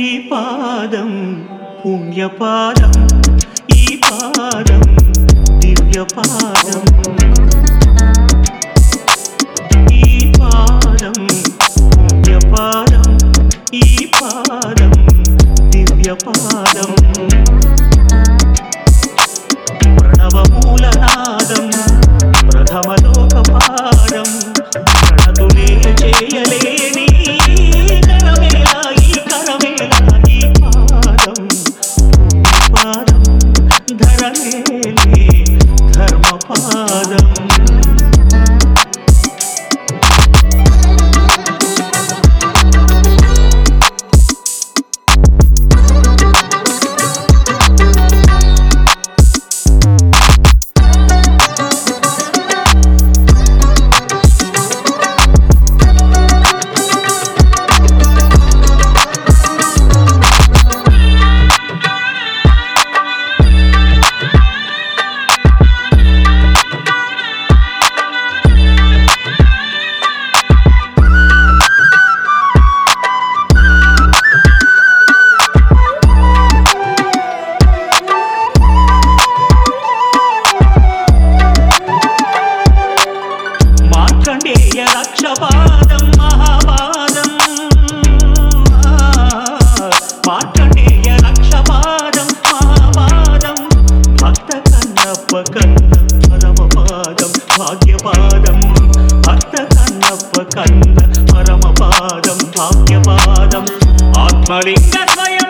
పాదం పుణ్యపాదం ఈ పాదం దివ్యపాదం ఈ పాదం పుణ్యపాదం ఈ పాదం దివ్యపాదం ప్రణవమూలనాదం ప్రథమలోకపాదం ప్రణతులే చేయలేని కరమేళ ఈ కరమేళ ఈ పాదం పాదం ధరమేలే ధర్మపాదం మార్కండేయ రక్షపాదం మహాపాదం మార్కండేయ రక్షపాదం మహాపాదం భక్త కన్నప్ప కన్న పరమపాదం భాగ్యపాదం భక్త కన్నప్ప కన్న పరమపాదం భాగ్యపాదం ఆత్మలింగ స్వయం